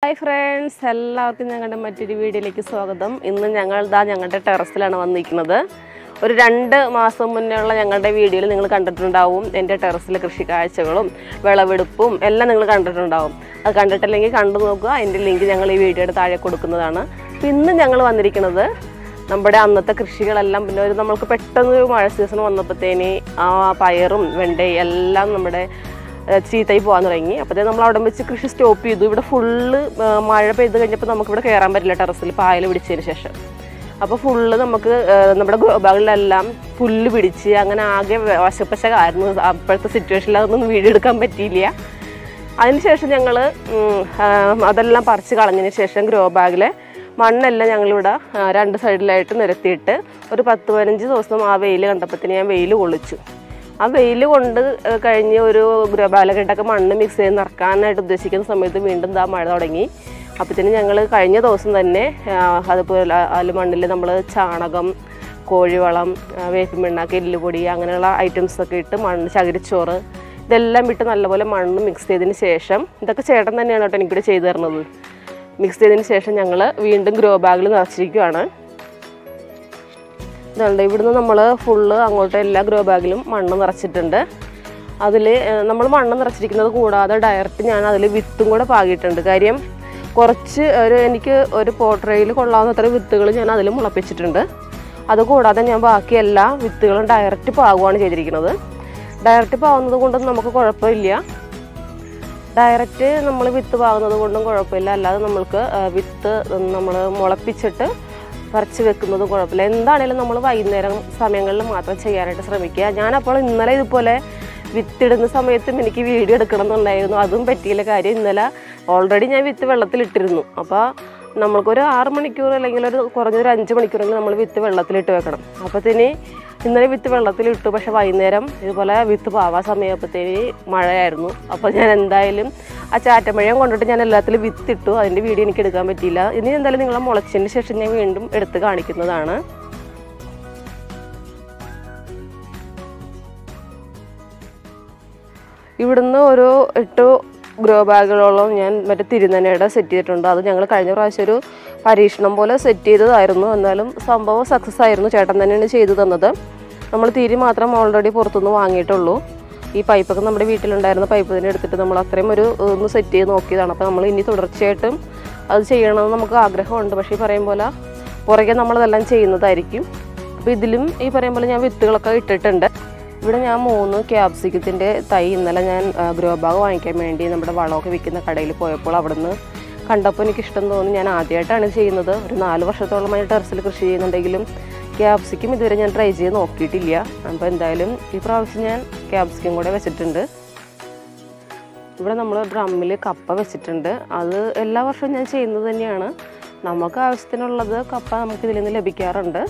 hi friends എല്ലാവർക്കും ഞങ്ങളുടെ മറ്റൊരു വീഡിയോയിലേക്ക് സ്വാഗതം ഇന്ന് ഞങ്ങൾ ദാ ഞങ്ങളുടെ ടെറസിലാണ് വന്നിരിക്കുന്നത് ഒരു രണ്ട് മാസം മുന്നേ ഉള്ള ഞങ്ങളുടെ വീഡിയോയിൽ നിങ്ങൾ കണ്ടിട്ടുണ്ടാവും എൻ്റെ ടെറസിലെ കൃഷി കാഴ്ചകളും വിളവെടുപ്പും എല്ലാം നിങ്ങൾ കണ്ടിട്ടുണ്ടാവും അത് കണ്ടിട്ടില്ലെങ്കിൽ കണ്ടു നോക്കുക അതിൻ്റെ ലിങ്ക് ഞങ്ങൾ ഈ വീഡിയോയുടെ താഴെ കൊടുക്കുന്നതാണ് അപ്പം ഇന്ന് ഞങ്ങൾ വന്നിരിക്കുന്നത് നമ്മുടെ അന്നത്തെ കൃഷികളെല്ലാം പിന്നെ ഒരു നമ്മൾക്ക് പെട്ടെന്ന് ഒരു മഴ സീസൺ വന്നപ്പോഴത്തേന് ആ പയറും വെണ്ടയും എല്ലാം നമ്മുടെ ഏഹ്, ചീത്തയായി പോകാൻ തുടങ്ങി അപ്പോഴത്തേന് നമ്മൾ അവിടെ വെച്ച് കൃഷി സ്റ്റോപ്പ് ചെയ്തു ഇവിടെ ഫുള്ള് മഴ പെയ്ത് കഴിഞ്ഞപ്പോൾ നമുക്ക് ഇവിടെ കയറാൻ പറ്റില്ല ടെറസിൽ പായൽ പിടിച്ചതിന് ശേഷം അപ്പോൾ ഫുള്ള് നമുക്ക് ഏഹ്, നമ്മുടെ ഗ്രോ ബാഗിലെല്ലാം പുല്ല് പിടിച്ച് അങ്ങനെ ആകെ വശപ്പശകായിരുന്നു അപ്പോഴത്തെ സിറ്റുവേഷനിൽ അതൊന്നും വീഡിയോ എടുക്കാൻ പറ്റിയില്ല അതിനുശേഷം ഞങ്ങൾ അതെല്ലാം പറിച്ച് കളഞ്ഞതിന് ശേഷം ഗ്രോ ബാഗിലെ മണ്ണെല്ലാം ഞങ്ങളിവിടെ ആ, രണ്ട് സൈഡിലായിട്ട് നിരത്തിയിട്ട് ഒരു പത്ത് പതിനഞ്ച് ദിവസം ആ വെയിൽ കണ്ടപ്പോഴത്തേന് ഞാൻ വെയിൽ കൊള്ളിച്ചു ആ വെയിൽ കൊണ്ട് ഏ, കഴിഞ്ഞ് ഒരു ഗ്രോ ബാഗിലൊക്കെ മണ്ണ് മിക്സ് ചെയ്ത് നിറക്കാനായിട്ട് ഉദ്ദേശിക്കുന്ന സമയത്ത് വീണ്ടും ദാ മഴ തുടങ്ങി അപ്പോഴത്തേന് ഞങ്ങൾ കഴിഞ്ഞ ദിവസം തന്നെ ആ, അതുപോലെ അതിൽ മണ്ണിൽ നമ്മൾ ചാണകം കോഴിവളം ആ, വേപ്പിൻ പിണ്ണാക്ക് എല്ലുപൊടി അങ്ങനെയുള്ള ഐറ്റംസ് ഒക്കെ ഇട്ട് മണ്ണ് ചകിരിച്ചോറ് ഇതെല്ലാം ഇട്ട് നല്ലപോലെ മണ്ണ് മിക്സ് ചെയ്തതിന് ശേഷം ഇതൊക്കെ ചേട്ടൻ തന്നെയാണ് കേട്ടോ എനിക്കിവിടെ ചെയ്തു തരുന്നത് മിക്സ് ചെയ്തതിന് ശേഷം ഞങ്ങൾ വീണ്ടും ഗ്രോ ബാഗിൽ നിറച്ചിരിക്കുകയാണ് ഇതുണ്ട് ഇവിടുന്ന് നമ്മൾ ഫുള്ള് അങ്ങോട്ട് എല്ലാ ഗ്രോ ബാഗിലും മണ്ണ് നിറച്ചിട്ടുണ്ട് അതിൽ നമ്മൾ മണ്ണ് നിറച്ചിരിക്കുന്നത് കൂടാതെ ഡയറക്റ്റ് ഞാൻ അതിൽ വിത്തും കൂടെ പാകിയിട്ടുണ്ട് കാര്യം കുറച്ച് ഒരു എനിക്ക് ഒരു പോട്രയിൽ കൊള്ളാവുന്നത്ര വിത്തുകൾ ഞാൻ അതിൽ മുളപ്പിച്ചിട്ടുണ്ട് അതുകൂടാതെ ഞാൻ ബാക്കി എല്ലാ വിത്തുകളും ഡയറക്റ്റ് പാകുകയാണ് ചെയ്തിരിക്കുന്നത് ഡയറക്റ്റ് പാകുന്നത് കൊണ്ടൊന്നും നമുക്ക് കുഴപ്പമില്ല ഡയറക്റ്റ് നമ്മൾ വിത്ത് പാകുന്നത് കൊണ്ടും കുഴപ്പമില്ല അല്ലാതെ നമ്മൾക്ക് ആ, വിത്ത് നമ്മൾ മുളപ്പിച്ചിട്ട് പറിച്ച് വെക്കുന്നതും കുഴപ്പമില്ല എന്താണേലും നമ്മൾ വൈകുന്നേരം സമയങ്ങളിൽ മാത്രം ചെയ്യാനായിട്ട് ശ്രമിക്കുക ഞാനപ്പോൾ ഇന്നലെ ഇതുപോലെ വിത്തിടുന്ന സമയത്തും എനിക്ക് വീഡിയോ എടുക്കണം എന്നുണ്ടായിരുന്നു അതും പറ്റിയില്ല കാര്യം ഇന്നലെ ഓൾറെഡി ഞാൻ വിത്ത് വെള്ളത്തിലിട്ടിരുന്നു അപ്പോൾ നമ്മൾക്കൊരു ആറ് മണിക്കൂർ അല്ലെങ്കിൽ ഒരു കുറഞ്ഞൊരു അഞ്ച് മണിക്കൂറെങ്കിലും നമ്മൾ വിത്ത് വെള്ളത്തിലിട്ട് വെക്കണം അപ്പോഴത്തേന് ഇന്നലെ വിത്ത് വെള്ളത്തിലിട്ടു പക്ഷെ വൈകുന്നേരം ഇതുപോലെ വിത്ത് പാവാൻ സമയപ്പോഴത്തേന് മഴയായിരുന്നു അപ്പോൾ ഞാൻ എന്തായാലും ആ ചാറ്റമഴയും കൊണ്ടിട്ട് ഞാൻ എല്ലാത്തിലും വിത്തിട്ടു അതിൻ്റെ വീഡിയോ എനിക്ക് എടുക്കാൻ പറ്റിയില്ല ഇനി എന്തായാലും നിങ്ങളെ മുളച്ചതിന് ശേഷം ഞാൻ വീണ്ടും എടുത്ത് കാണിക്കുന്നതാണ് ഇവിടുന്ന് ഒരു എട്ട് ഗ്രോ ബാഗുകളോളം ഞാൻ മറ്റേ തിരുനനയുടെ സെറ്റ് ചെയ്തിട്ടുണ്ട് അത് ഞങ്ങൾ കഴിഞ്ഞ പ്രാവശ്യം ഒരു പരീക്ഷണം പോലെ സെറ്റ് ചെയ്തതായിരുന്നു എന്നാലും സംഭവം സക്സസ് ആയിരുന്നു ചേട്ടൻ തന്നെയാണ് ചെയ്തു തന്നത് നമ്മൾ തിരി മാത്രം ഓൾറെഡി പുറത്തുനിന്ന് വാങ്ങിയിട്ടുള്ളൂ ഈ പൈപ്പൊക്കെ നമ്മുടെ വീട്ടിലുണ്ടായിരുന്ന പൈപ്പ് തന്നെ എടുത്തിട്ട് നമ്മൾ അത്രയും ഒരു ഒന്ന് സെറ്റ് ചെയ്ത് നോക്കിയതാണ് അപ്പോൾ നമ്മൾ ഇനി തുടർച്ചയായിട്ടും അത് ചെയ്യണമെന്ന് നമുക്ക് ആഗ്രഹമുണ്ട് പക്ഷേ ഈ പറയും പോലെ പുറകെ നമ്മളതെല്ലാം ചെയ്യുന്നതായിരിക്കും അപ്പോൾ ഇതിലും ഈ പറയും പോലെ ഞാൻ വിത്തുകളൊക്കെ ഇട്ടിട്ടുണ്ട് ഇവിടെ ഞാൻ മൂന്ന് ക്യാപ്സിക്കത്തിൻ്റെ തൈ ഇന്നലെ ഞാൻ ഗ്രോ ബാഗ് വാങ്ങിക്കാൻ വേണ്ടി നമ്മുടെ വളമൊക്കെ വിൽക്കുന്ന കടയിൽ പോയപ്പോൾ അവിടുന്ന് കണ്ടപ്പോൾ എനിക്ക് ഇഷ്ടം തോന്നി ഞാൻ ആദ്യമായിട്ടാണ് ഇത് ചെയ്യുന്നത് ഒരു നാല് വർഷത്തോളമായി ടെറസിൽ കൃഷി ചെയ്യുന്നുണ്ടെങ്കിലും ക്യാപ്സിക്കും ഇതുവരെ ഞാൻ ട്രൈ ചെയ്ത് നോക്കിയിട്ടില്ല അപ്പോൾ എന്തായാലും ഈ പ്രാവശ്യം ഞാൻ ക്യാപ്സിക്കും കൂടെ വെച്ചിട്ടുണ്ട് ഇവിടെ നമ്മൾ ഡ്രമ്മിൽ കപ്പ വെച്ചിട്ടുണ്ട് അത് എല്ലാ വർഷവും ഞാൻ ചെയ്യുന്നത് തന്നെയാണ് നമുക്ക് ആവശ്യത്തിനുള്ളത് കപ്പ നമുക്ക് ഇതിൽ നിന്ന് ലഭിക്കാറുണ്ട്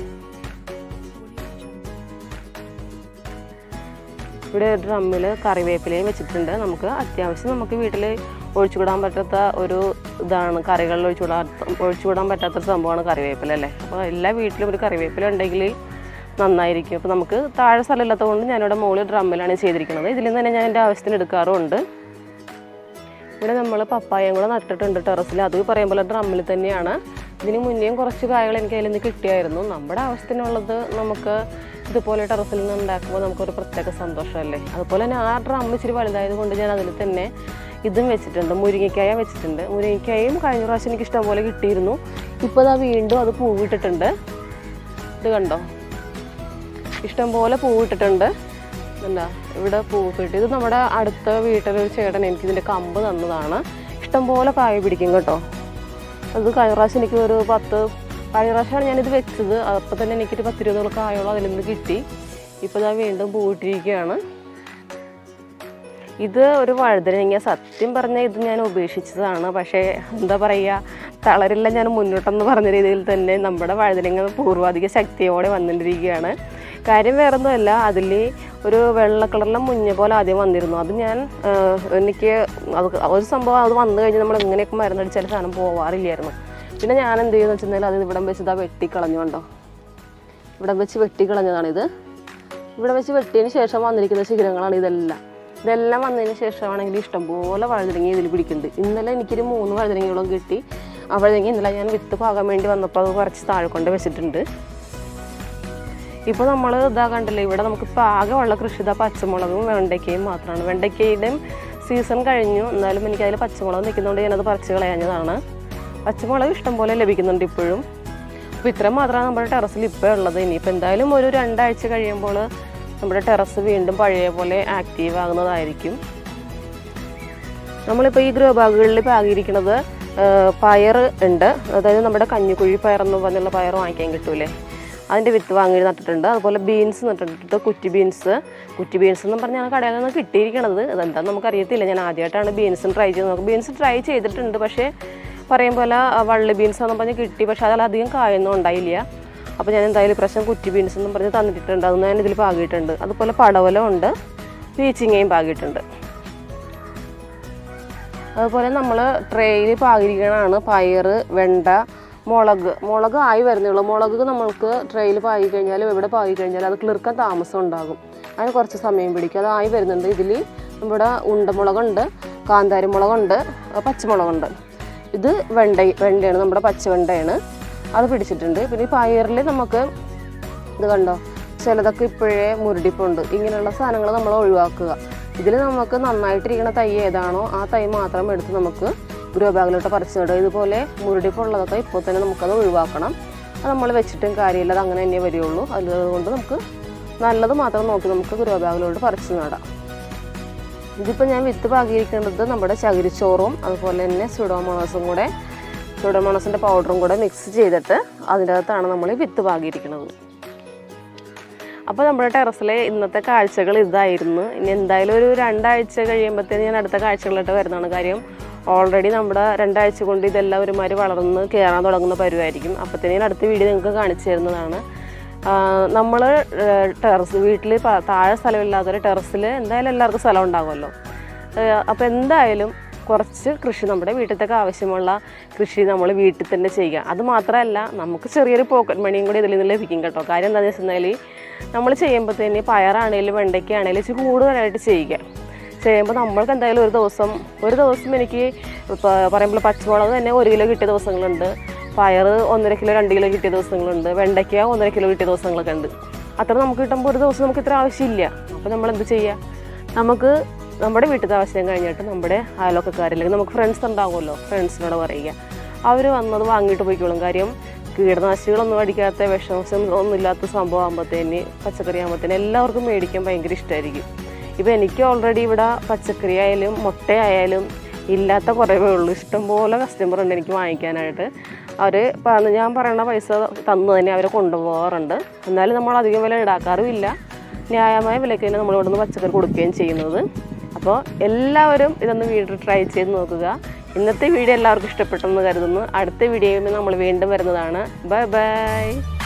ഇവിടെ ഡ്രമ്മിൽ കറിവേപ്പിലയും വെച്ചിട്ടുണ്ട് നമുക്ക് അത്യാവശ്യം നമുക്ക് വീട്ടിൽ ഒഴിച്ചുകൂടാൻ പറ്റാത്ത ഒരു ഇതാണ് കറികളിൽ ഒഴിച്ചുകൂടാൻ ഒഴിച്ചുകൂടാൻ പറ്റാത്തൊരു സംഭവമാണ് കറിവേപ്പില അല്ലേ അപ്പോൾ എല്ലാ വീട്ടിലും ഒരു കറിവേപ്പില ഉണ്ടെങ്കിൽ നന്നായിരിക്കും അപ്പോൾ നമുക്ക് താഴെ സ്ഥലമില്ലാത്തത് കൊണ്ട് ഞാനിവിടെ മുകളിൽ ഡ്രമ്മിലാണ് ചെയ്തിരിക്കുന്നത് ഇതിൽ നിന്ന് തന്നെ ഞാൻ എൻ്റെ ആവശ്യത്തിന് എടുക്കാറുമുണ്ട് ഇവിടെ നമ്മൾ പപ്പായയും കൂടെ നട്ടിട്ടുണ്ട് ടെറസിൽ അത് പറയും പോലെ ഡ്രമ്മിൽ തന്നെയാണ് ഇതിന് മുന്നേയും കുറച്ച് കായകൾ എനിക്ക് അതിൽ നിന്ന് കിട്ടിയായിരുന്നു നമ്മുടെ ആവശ്യത്തിനുള്ളത് നമുക്ക് ഇതുപോലെ ടെറസിൽ നിന്ന് ഉണ്ടാക്കുമ്പോൾ നമുക്കൊരു പ്രത്യേക സന്തോഷമല്ലേ അതുപോലെ തന്നെ ആ ഡ്രം ഇച്ചിരി വലുതായത് കൊണ്ട് ഞാൻ അതിൽ തന്നെ ഇതും വെച്ചിട്ടുണ്ട് മുരിങ്ങക്കായ വെച്ചിട്ടുണ്ട് മുരിങ്ങക്കായും കഴിഞ്ഞ പ്രാവശ്യം എനിക്ക് ഇഷ്ടംപോലെ കിട്ടിയിരുന്നു ഇപ്പോൾ അതാ വീണ്ടും അത് പൂവിട്ടിട്ടുണ്ട് ഇത് കണ്ടോ ഇഷ്ടംപോലെ പൂവിട്ടിട്ടുണ്ട് എന്താ ഇവിടെ പൂവ് കിട്ടി ഇത് നമ്മുടെ അടുത്ത വീട്ടിലൊരു ചേട്ടൻ എനിക്ക് ഇതിൻ്റെ കമ്പ് തന്നതാണ് ഇഷ്ടംപോലെ കായ പിടിക്കും കേട്ടോ അത് കഴിഞ്ഞ പ്രാവശ്യം എനിക്ക് ഒരു പത്ത് കഴിഞ്ഞ പ്രാവശ്യമാണ് ഞാനിത് വെച്ചത് അപ്പോൾ തന്നെ എനിക്കൊരു പത്തിരുപതോളം കായോളം അതിൽ നിന്ന് കിട്ടി ഇപ്പോൾ ഇതാ വീണ്ടും പൂവിട്ടിരിക്കുകയാണ് ഇത് ഒരു വഴുതനങ്ങ സത്യം പറഞ്ഞാൽ ഇത് ഞാൻ ഉപേക്ഷിച്ചതാണ് പക്ഷേ എന്താ പറയുക തളരില്ല ഞാൻ മുന്നോട്ടെന്ന് പറഞ്ഞ രീതിയിൽ തന്നെ നമ്മുടെ വഴുതനങ്ങ പൂർവാധിക ശക്തിയോടെ വന്നിട്ടിരിക്കുകയാണ് കാര്യം വേറൊന്നുമല്ല അതിൽ ഒരു വെള്ള കളറിലെ മുഞ്ഞ പോലെ ആദ്യം വന്നിരുന്നു അത് ഞാൻ ആ, എനിക്ക് അത് ഒരു സംഭവം അത് വന്നു കഴിഞ്ഞ് നമ്മൾ എങ്ങനെയൊക്കെ മരുന്നടിച്ചാൽ സാധനം പോവാറില്ലായിരുന്നു പിന്നെ ഞാൻ എന്ത് ചെയ്യുന്നു വെച്ചിട്ടുണ്ടെങ്കിൽ അത് ഇവിടം വെച്ച് ഇതാ വെട്ടിക്കളഞ്ഞുകൊണ്ടോ ഇവിടെ വെച്ച് വെട്ടിക്കളഞ്ഞതാണിത് ഇവിടെ വെച്ച് വെട്ടിയതിന് ശേഷം വന്നിരിക്കുന്ന ശിഖരങ്ങളാണ് ഇതെല്ലാം ഇതെല്ലാം വന്നതിന് ശേഷമാണെങ്കിൽ ഇഷ്ടംപോലെ വഴുതിരങ്ങി ഇതിൽ പിടിക്കുന്നുണ്ട് ഇന്നലെ എനിക്കൊരു മൂന്ന് വഴുതിരങ്ങിയോളം കിട്ടി ആ വഴുതിരങ്ങി ഇന്നലെ ഞാൻ വിത്ത് പാകാൻ വേണ്ടി വന്നപ്പോൾ അത് കുറച്ച് താഴെ കൊണ്ട് വെച്ചിട്ടുണ്ട് ഇപ്പോൾ നമ്മൾ ഇതാ കണ്ടില്ലേ ഇവിടെ നമുക്ക് ഇപ്പോൾ ആകെ ഉള്ള കൃഷി ഇതാ പച്ചമുളകും വെണ്ടയ്ക്കയും മാത്രമാണ് വെണ്ടയ്ക്കയുടെയും സീസൺ കഴിഞ്ഞു എന്നാലും എനിക്ക് അതിൽ പച്ചമുളക് നിൽക്കുന്നതുകൊണ്ട് ഞാനത് പറിച്ച് കളയാഞ്ഞതാണ് പച്ചമുളക് ഇഷ്ടംപോലെ ലഭിക്കുന്നുണ്ട് ഇപ്പോഴും അപ്പോൾ ഇത്രയും മാത്രമാണ് നമ്മുടെ ടെറസിൽ ഇപ്പോൾ ഉള്ളത് ഇനിയിപ്പോൾ എന്തായാലും ഒരു രണ്ടാഴ്ച കഴിയുമ്പോൾ നമ്മുടെ ടെറസ് വീണ്ടും പഴയ പോലെ ആക്റ്റീവ് ആകുന്നതായിരിക്കും നമ്മളിപ്പോൾ ഈ ഗ്രോ ബാഗുകളിൽ പാകിയിരിക്കുന്നത് പയർ ഉണ്ട് അതായത് നമ്മുടെ കഞ്ഞിക്കുഴി പയർ എന്ന് പറഞ്ഞുള്ള പയർ വാങ്ങിക്കാൻ കിട്ടൂലേ അതിൻ്റെ വിത്ത് വാങ്ങി നട്ടിട്ടുണ്ട് അതുപോലെ ബീൻസ് നട്ടിട്ടുണ്ട് കുറ്റി ബീൻസ് കുറ്റി ബീൻസ് എന്ന് പറഞ്ഞാൽ കടയിൽ നിന്ന് കിട്ടിയിരിക്കണത് അതെന്താണെന്ന് നമുക്കറിയത്തില്ല ഞാൻ ആദ്യമായിട്ടാണ് ബീൻസും ട്രൈ ചെയ്ത് നോക്കുക ബീൻസ് ട്രൈ ചെയ്തിട്ടുണ്ട് പക്ഷേ പറയും പോലെ ആ വള്ളി ബീൻസ് എന്ന് പറഞ്ഞ് കിട്ടി പക്ഷേ അതിൽ അധികം കായൊന്നും ഉണ്ടായില്ല അപ്പോൾ ഞാൻ എന്തായാലും പ്രശ്നം കുറ്റി ബീൻസ് എന്നും പറഞ്ഞ് തന്നിട്ടുണ്ട് അത് ഞാൻ ഇതിൽ പാകിയിട്ടുണ്ട് അതുപോലെ പടവലം ഉണ്ട് പീച്ചിങ്ങയും പാകിയിട്ടുണ്ട് അതുപോലെ നമ്മൾ ട്രേയിൽ പാകിയിരിക്കണതാണ് പയർ വെണ്ട മുളക് മുളക് ആയി വരുന്നുള്ളൂ മുളക് നമ്മൾക്ക് ട്രേയിൽ പാകി കഴിഞ്ഞാൽ ഇവിടെ പാകി കഴിഞ്ഞാൽ അത് കിളിർക്കാൻ താമസം ഉണ്ടാകും അതിന് കുറച്ച് സമയം പിടിക്കും അത് ആയി വരുന്നുണ്ട് ഇതിൽ നമ്മുടെ ഉണ്ടമുളകുണ്ട് കാന്താരി മുളകുണ്ട് പച്ചമുളകുണ്ട് ഇത് വെണ്ട വെണ്ടയാണ് നമ്മുടെ പച്ചവെണ്ടയാണ് അത് പിടിച്ചിട്ടുണ്ട് പിന്നെ ഈ പയറിൽ നമുക്ക് ഇത് കണ്ടോ ചിലതൊക്കെ ഇപ്പോഴേ മുരടിപ്പുണ്ട് ഇങ്ങനെയുള്ള സാധനങ്ങൾ നമ്മൾ ഒഴിവാക്കുക ഇതിൽ നമുക്ക് നന്നായിട്ടിരിക്കുന്ന തൈ ഏതാണോ ആ തൈ മാത്രം എടുത്ത് നമുക്ക് ഗ്രോ ബാഗിലോട്ട് പറിച്ചു നടുക ഇതുപോലെ മുരടിപ്പുള്ളതൊക്കെ ഇപ്പോൾ തന്നെ നമുക്കത് ഒഴിവാക്കണം അത് നമ്മൾ വെച്ചിട്ടും കാര്യമില്ല അത് അങ്ങനെ തന്നെ വരികയുള്ളൂ അതുകൊണ്ട് നമുക്ക് നല്ലത് മാത്രം നോക്കി നമുക്ക് ഗ്രോ ബാഗിലോട്ട് പറിച്ചു നടാം ഇതിപ്പോൾ ഞാൻ വിത്ത് പാകിയിരിക്കുന്നത് നമ്മുടെ ചകിരിച്ചോറും അതുപോലെ തന്നെ സുഡോമോണസും കൂടെ സുഡോമോണസിൻ്റെ പൗഡറും കൂടെ മിക്സ് ചെയ്തിട്ട് അതിൻ്റെ അകത്താണ് നമ്മൾ ഈ വിത്ത് പാകിയിരിക്കുന്നത് അപ്പോൾ നമ്മുടെ ടെറസിലെ ഇന്നത്തെ കാഴ്ചകൾ ഇതായിരുന്നു ഇനി എന്തായാലും ഒരു രണ്ടാഴ്ച കഴിയുമ്പോഴത്തേന് ഞാൻ അടുത്ത കാഴ്ചകളായിട്ട് വരുന്നതാണ് കാര്യം ഓൾറെഡി നമ്മുടെ രണ്ടാഴ്ച കൊണ്ട് ഇതെല്ലാം ഒരുമാതിരി വളർന്ന് കയറാൻ തുടങ്ങുന്ന പരുവായിരിക്കും അപ്പോഴത്തേന് ഞാൻ അടുത്ത വീഡിയോ നിങ്ങൾക്ക് കാണിച്ചു തരുന്നതാണ് നമ്മൾ ടെറസ് വീട്ടിൽ താഴെ സ്ഥലമില്ലാത്തൊരു ടെറസിൽ എന്തായാലും എല്ലാവർക്കും സ്ഥലം ഉണ്ടാകുമല്ലോ അപ്പോൾ എന്തായാലും കുറച്ച് കൃഷി നമ്മുടെ വീട്ടിലത്തേക്ക് ആവശ്യമുള്ള കൃഷി നമ്മൾ വീട്ടിൽ തന്നെ ചെയ്യുക അത് മാത്രമല്ല നമുക്ക് ചെറിയൊരു പോക്കറ്റ് മണിയും കൂടി ഇതിൽ നിന്ന് ലഭിക്കും കേട്ടോ കാര്യം എന്താണെന്ന് വെച്ചിട്ടുണ്ടെങ്കിൽ നമ്മൾ ചെയ്യുമ്പോൾ തന്നെ പയറാണേലും വെണ്ടയ്ക്കാണേലും ഇച്ചിരി കൂടുതലായിട്ട് ചെയ്യുക ചെയ്യുമ്പോൾ നമ്മൾക്ക് എന്തായാലും ഒരു ദിവസം ഒരു ദിവസം എനിക്ക് ഇപ്പോൾ പറയുമ്പോൾ പച്ചമുളക് തന്നെ ഒരു കിലോ കിട്ടിയ ദിവസങ്ങളുണ്ട് പയർ ഒന്നര കിലോ രണ്ട് കിലോ കിട്ടിയ ദിവസങ്ങളുണ്ട് വെണ്ടയ്ക്ക ഒന്നര കിലോ കിട്ടിയ ദിവസങ്ങളൊക്കെ ഉണ്ട് അത്ര നമുക്ക് കിട്ടുമ്പോൾ ഒരു ദിവസം നമുക്ക് ഇത്ര ആവശ്യമില്ല അപ്പോൾ നമ്മൾ എന്ത് ചെയ്യുക നമുക്ക് നമ്മുടെ വീട്ടിലത്തെ ആവശ്യം കഴിഞ്ഞിട്ട് നമ്മുടെ അയൽവക്കക്കാരില്ലെങ്കിൽ നമുക്ക് ഫ്രണ്ട്സ് ഉണ്ടാവുമല്ലോ ഫ്രണ്ട്സിനോട് പറയുക അവർ വന്നത് വാങ്ങിയിട്ട് പോയിക്കോളും കാര്യം കീടനാശികളൊന്നും അടിക്കാത്ത വിഷാംശം ഒന്നും ഇല്ലാത്ത സംഭവം ആകുമ്പോഴത്തേന് പച്ചക്കറി ആകുമ്പോഴത്തേന് എല്ലാവർക്കും മേടിക്കാൻ ഭയങ്കര ഇഷ്ടമായിരിക്കും ഇപ്പോൾ എനിക്ക് ഓൾറെഡി ഇവിടെ പച്ചക്കറി ആയാലും മുട്ടയായാലും ഇല്ലാത്ത കുറവേ ഉള്ളൂ ഇഷ്ടംപോലെ കസ്റ്റമർ ഉണ്ട് എനിക്ക് വാങ്ങിക്കാനായിട്ട് അവർ ഞാൻ പറയുന്ന പൈസ തന്നു തന്നെ അവരെ കൊണ്ടുപോകാറുണ്ട് എന്നാലും നമ്മൾ അധികം വില ഈടാക്കാറുമില്ല ന്യായമായ വിലയ്ക്ക് തന്നെ നമ്മൾ ഇവിടുന്ന് പച്ചക്കറി കൊടുക്കുകയും ചെയ്യുന്നത് അപ്പോൾ എല്ലാവരും ഇതൊന്ന് വീട്ടിൽ ട്രൈ ചെയ്ത് നോക്കുക ഇന്നത്തെ വീഡിയോ എല്ലാവർക്കും ഇഷ്ടപ്പെട്ടെന്ന് കരുതുന്നു അടുത്ത വീഡിയോയിൽ നമ്മൾ വീണ്ടും വരുന്നതാണ് ബൈ ബൈ